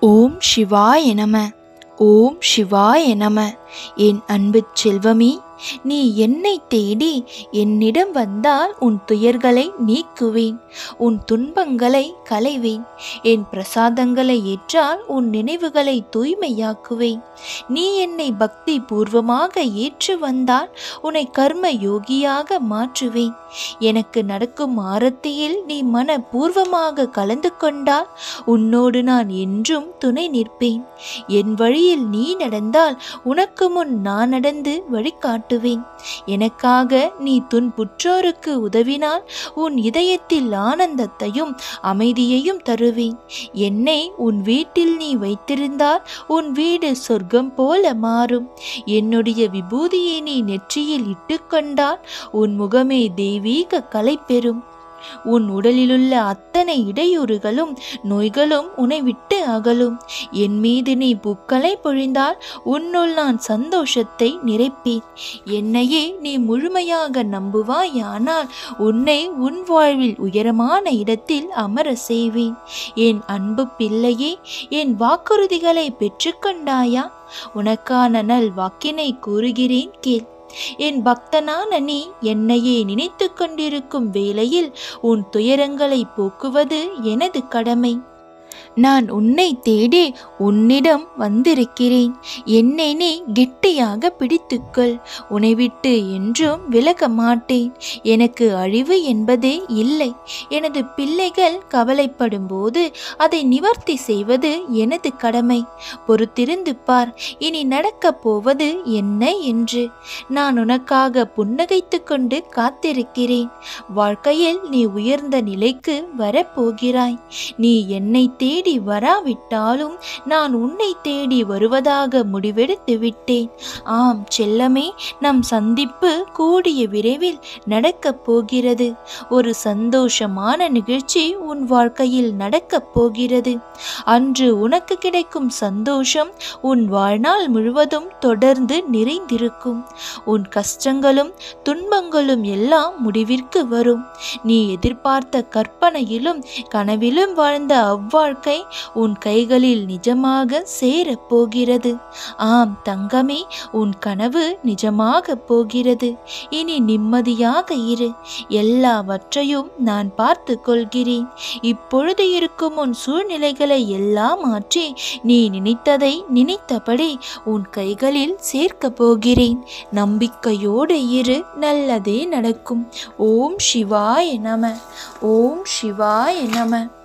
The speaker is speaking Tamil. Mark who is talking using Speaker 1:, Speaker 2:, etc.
Speaker 1: ஓம் சிவாய நம ஓம் சிவாய நம என் அன்பு செல்வமே நீ என்னை தேடி என்னிடம் வந்தால் உன் துயர்களை நீக்குவேன் உன் துன்பங்களை களைவேன் என் பிரசாதங்களை ஏற்றால் உன் நினைவுகளை தூய்மையாக்குவேன் நீ என்னை பக்தி பூர்வமாக ஏற்று வந்தால் உன்னை கர்ம யோகியாக மாற்றுவேன் எனக்கு நடக்கும் ஆரத்தியில் நீ மன பூர்வமாக கலந்து கொண்டால் உன்னோடு நான் என்றும் துணை நிற்பேன் என் வழியில் நீ நடந்தால் உனக்கு முன் நான் நடந்து வழிகாட்டுவேன் எனக்காக நீ துன்புற்றோருக்கு உதவினால் உன் இதயத்தில் ஆனந்தத்தையும் அமைதியையும் தருவேன் என்னை உன் வீட்டில் நீ வைத்திருந்தால் உன் வீடு சொர்க்கம் போல மாறும் என்னுடைய விபூதியை நீ நெற்றியில் இட்டுக்கொண்டால் உன் முகமே தெய்வீக கலை பெறும் உன் உடலிலுள்ள அத்தனை இடையூறுகளும் நோய்களும் உன்னை விட்டு அகலும் என் மீது நீ பூக்களை பொழிந்தால் உன்னுள் நான் சந்தோஷத்தை நிறைப்பேன் என்னையே நீ முழுமையாக நம்புவாயானால் உன்னை உன் வாழ்வில் உயரமான இடத்தில் அமர செய்வேன் என் அன்பு பிள்ளையே என் வாக்குறுதிகளை பெற்றுக்கொண்டாயா உனக்கான நல் வாக்கினை கூறுகிறேன் கேள் என் பக்தனான நீ என்னையே நினைத்து கொண்டிருக்கும் வேளையில் உன் துயரங்களை போக்குவது எனது கடமை நான் உன்னை தேடி உன்னிடம் வந்திருக்கிறேன் என்னை நீ கெட்டியாக பிடித்துக்கொள் உன்னை விட்டு என்றும் விலக மாட்டேன் எனக்கு அழிவு என்பதே இல்லை எனது பிள்ளைகள் கவலைப்படும் போது அதை நிவர்த்தி செய்வது எனது கடமை பொறுத்திருந்து பார் இனி நடக்கப் போவது என்ன என்று நான் உனக்காக புன்னகைத்து கொண்டு காத்திருக்கிறேன் வாழ்க்கையில் நீ உயர்ந்த நிலைக்கு வரப்போகிறாய் நீ என்னை தேடி வராவிட்டாலும் நான் உன்னை தேடி வருவதாக முடிவெடுத்து விட்டேன் ஆம் செல்லமே நம் சந்திப்பு கூடிய விரைவில் நடக்கப் போகிறது ஒரு சந்தோஷமான நிகழ்ச்சி உன் வாழ்க்கையில் நடக்கப் போகிறது அன்று உனக்கு கிடைக்கும் சந்தோஷம் உன் வாழ்நாள் முழுவதும் தொடர்ந்து நிறைந்திருக்கும் உன் கஷ்டங்களும் துன்பங்களும் எல்லாம் முடிவிற்கு வரும் நீ எதிர்பார்த்த கற்பனையிலும் கனவிலும் வாழ்ந்த அவ்வாழ்க்கை உன் கைகளில் நிஜமாக சேரப் போகிறது ஆம் தங்கமே உன் கனவு நிஜமாக போகிறது இனி நிம்மதியாக இரு எல்லாவற்றையும் நான் பார்த்து கொள்கிறேன் இப்பொழுது இருக்கும் உன் சூழ்நிலைகளை எல்லாம் மாற்றி நீ நினைத்ததை நினைத்தபடி உன் கைகளில் சேர்க்கப் போகிறேன் நம்பிக்கையோடு இரு நல்லதே நடக்கும் ஓம் சிவாய நம ஓம் சிவாய நம